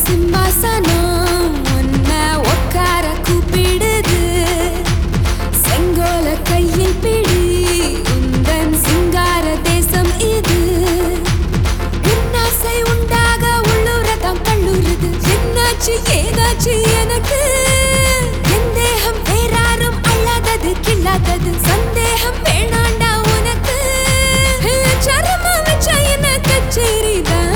சிம்மாசனம் உன்னை உட்கார கூப்பிடுது செங்கோல கையில் பிடி உந்தன் சிங்கார தேசம் இது உன்னாசை உண்டாக உள்ளூரதான் கல்லூருது என்னாச்சு ஏதாச்சு எனக்கு என் தேகம் வேறாரும் அல்லாதது கில்லாதது சந்தேகம் வேணாண்டா உனக்கு சரமா வச்ச என்ன கச்சேரிதான்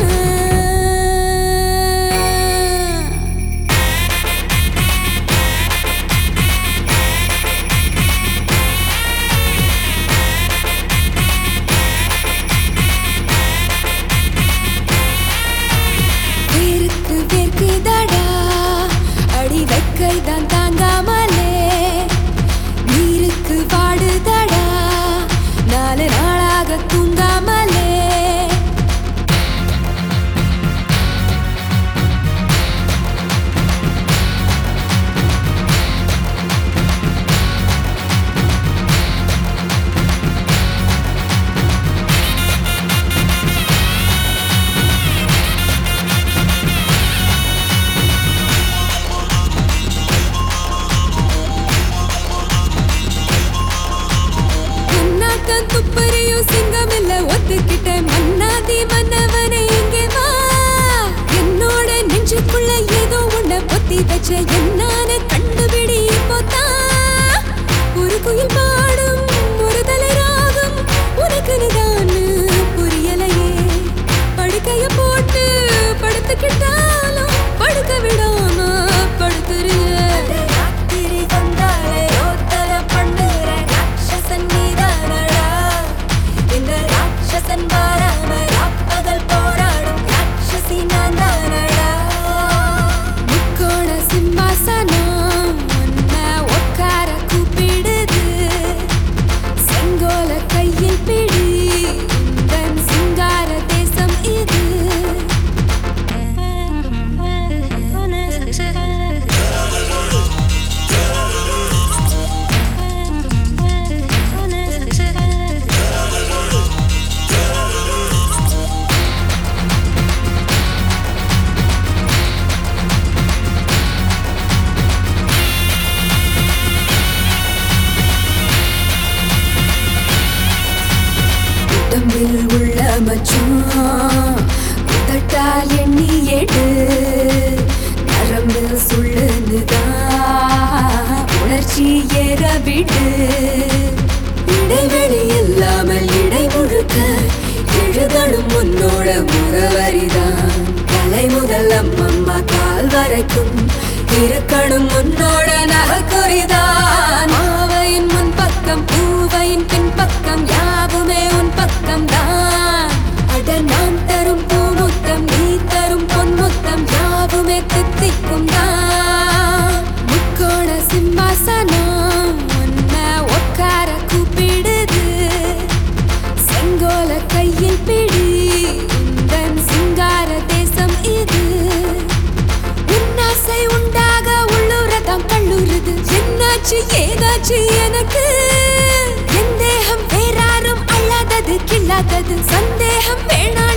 வேருக்கு வேர்க்குதடா அடி வெக்கை தான் தாங்காமலே நீருக்கு வாடுதடா நாலு நாளாக தூங்காமலே மன்னாட்டம் துப்பறியும் சிங்கம் இல்ல ஒத்துக்கிட்ட மன்னாதி மன்னவனே இங்கே வா என்னோட நெஞ்சுக்குள்ள ஏதோ உன்னை பொத்தி வச்ச என்னான கண்டுபிடி இப்போதான் ஒரு குயில் பாடும் ஒரு தலை ராகம் உனக்கு நிதான்னு புரியலையே படுக்கைய போட்டு படுத்துக்கிட்டாலும் படுக்க விடாம படுத்துருங்க ராத்திரி வந்தாலே ரோத்தன பண்ணுற ராட்சசன் நீதானடா இந்த ராட்சசன் வராம ராப்பகல் போராடும் ராட்சசி நான் தானடா முக்கோண சிம்மாசனம் உன்னை உட்கார கூப்பிடுது செங்கோல கையில் பிடி உந்தன் சிங்கார தேசம் இது உடம்பில் உள்ள மச்சான் தட்டால் எண்ணி எடு நரம்பில் சுள்ளுதான் உணர்ச்சி ஏற விடு இடைவெளி இல்லாமல் இடை முழுக்க எழுதணும் உன்னோட முகவரிதான் தலை முதல் அம்மம்மா கால் வரைக்கும் இருக்கணும் உன்னோட நகக்குறிதான் மாவையின் முன் பக்கம் பூவையின் பின் பக்கம் யாவுமே உன் பக்கம் தான் அட நான் தரும் பூமுத்தம் நீ தரும் பொன்முத்தம் யாவுமே தித்திக்கும் தான் முக்கோண சிம்மாசனம் உன்னை உட்கார கூப்பிடுது செங்கோல கையில் பிடி உந்தன் சிங்கார தேசம் இது உன்னாசை உண்டாக உள்ளூரதான் கல்லூருது என்னாச்சு ஏதாச்சு எனக்கு என் தேகம் வேறாரும் அல்லாதது கில்லாதது சந்தேகம் வேணாம்